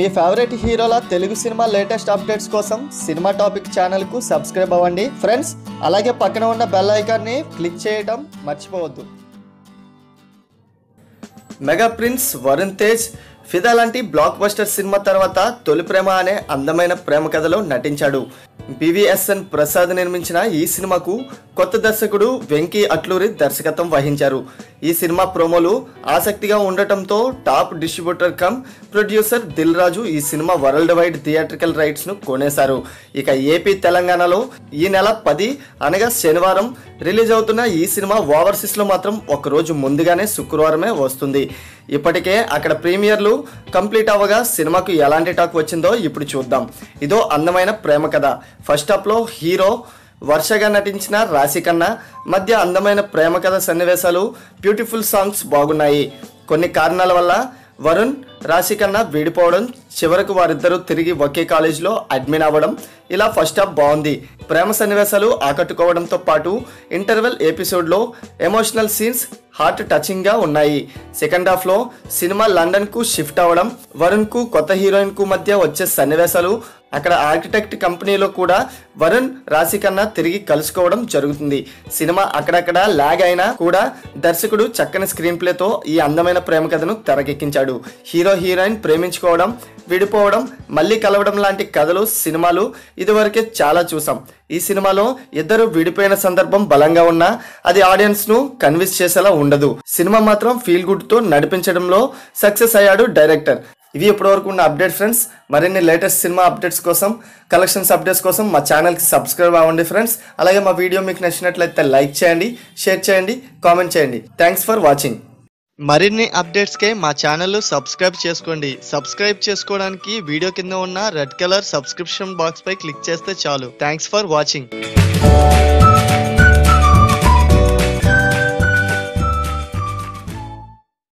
మీ favourite హీరోల Telugu cinema latest updates కోసం cinema topic ఛానల్కు సబ్స్క్రైబ్ అవ్వండి ఫ్రెండ్స్ అలాగే పక్కన ఉన్న బెల్ ఐకాన్ని క్లిక్ చేయడం మర్చిపోవద్దు మెగా ప్రిన్స్ వరుణ్ తేజ్ ఫిదా లాంటి బ్లాక్ బస్టర్ సినిమా తర్వాత తొలి ప్రేమ అనే అందమైన ప్రేమ కథలో నటించాడు బివిఎస్ఎన్ ప్రసాద్ నిర్మించిన ఈ సినిమాకు కొత్త దర్శకుడు వెంకీ అట్లూరి దర్శకత్వం వహించారు ఈ సినిమా ప్రోమోలు ఆసక్తిగా ఉండటంతో top distributor cum producer Dil Raju ఈ cinema world wide theatrical rights ను కొనేశారు ఇక ఏపీ తెలంగాణలో ఈ నెల పది అనగా శనివారం రిలీజ్ అవుతున్న ఈ సినిమా ఓవర్సీస్ లో మాత్రం ఒక రోజు ముందుగానే శుక్రవారమే వస్తుంది ఇప్పటికే అక్కడ ప్రీమియర్లు కంప్లీట్ అవ్వగా సినిమాకు ఎలాంటి టాక్ వచ్చిందో ఇప్పుడు చూద్దాం ఇదో అందమైన ప్రేమ కథ ఫస్ట్ హాఫ్లో హీరో వర్షగా నటించిన రాశి కన్నా మధ్య అందమైన ప్రేమ కథ సన్నివేశాలు బ్యూటిఫుల్ సాంగ్స్ బాగున్నాయి కొన్ని కారణాల వల్ల వరుణ్ రాశి కన్నా విడిపోవడం చివరకు వారిద్దరూ తిరిగి ఒకే కాలేజీలో అడ్మిన్ అవ్వడం ఇలా ఫస్ట్ హాఫ్ బాగుంది ప్రేమ సన్నివేశాలు ఆకట్టుకోవడంతో పాటు ఇంటర్వెల్ ఎపిసోడ్లో ఎమోషనల్ సీన్స్ హార్ట్ టచింగ్గా ఉన్నాయి సెకండ్ హాఫ్లో సినిమా లండన్కు షిఫ్ట్ అవ్వడం వరుణ్కు కొత్త హీరోయిన్కు మధ్య వచ్చే సన్నివేశాలు అక్కడ ఆర్కిటెక్ట్ కంపెనీలో కూడా వరుణ్ రాశి కన్నా తిరిగి కలుసుకోవడం జరుగుతుంది సినిమా అక్కడక్కడ లాగ్ అయినా కూడా దర్శకుడు చక్కని స్క్రీన్ ప్లేతో ఈ అందమైన ప్రేమ కథను తెరకెక్కించాడు హీరో హీరోయిన్ ప్రేమించుకోవడం విడిపోవడం మళ్ళీ కలవడం లాంటి కథలు సినిమాలు ఇదివరకే చాలా చూసాం ఈ సినిమాలో ఇద్దరు విడిపోయిన సందర్భం బలంగా ఉన్నా అది ఆడియన్స్ ను కన్విన్స్ చేసేలా ఉండదు సినిమా మాత్రం ఫీల్ గుడ్ తో నడిపించడంలో సక్సెస్ అయ్యాడు డైరెక్టర్ ఇవి ఇప్పటివరకు ఉన్న అప్డేట్ ఫ్రెండ్స్ మరిన్ని లేటెస్ట్ సినిమా అప్డేట్స్ కోసం కలెక్షన్స్ అప్డేట్స్ కోసం మా ఛానల్కి సబ్స్క్రైబ్ అవ్వండి ఫ్రెండ్స్ అలాగే మా వీడియో మీకు నచ్చినట్లయితే లైక్ చేయండి షేర్ చేయండి కామెంట్ చేయండి థ్యాంక్స్ ఫర్ వాచింగ్ మరిన్ని అప్డేట్స్కే మా ఛానల్ సబ్స్క్రైబ్ చేసుకోండి సబ్స్క్రైబ్ చేసుకోవడానికి వీడియో కింద ఉన్న రెడ్ కలర్ సబ్స్క్రిప్షన్ బాక్స్ పై క్లిక్ చేస్తే చాలు థ్యాంక్స్ ఫర్ వాచింగ్